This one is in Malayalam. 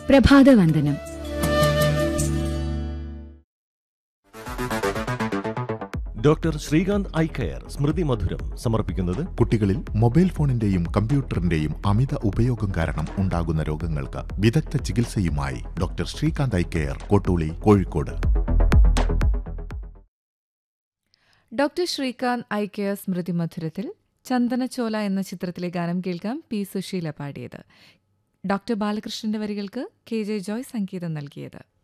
പ്രഭാതവന്ദനം doctor Srikanth eye care Smriti Madhuram സമർപ്പിക്കുന്നത് കുട്ടികളിൽ മൊബൈൽ ഫോണിന്റെയും കമ്പ്യൂട്ടറിന്റെയും അമിത ഉപയോഗം കാരണം ഉണ്ടാകുന്ന രോഗങ്ങൾക്ക് വിദഗ്ധ ചികിത്സയുമായി doctor Srikanth eye care Kottooli Kozhikode doctor Srikanth eye care Smriti മധുരത്തിൽ ചന്ദനച്ചോല എന്ന ചിത്രത്തിലെ ഗാനം കേൾക്കാം പി സുശീല പാടിയത് ഡോക്ടർ ബാലകൃഷ്ണന്റെ വരികൾക്ക് കെ ജെ ജോയ് സംഗീതം നൽകിയത്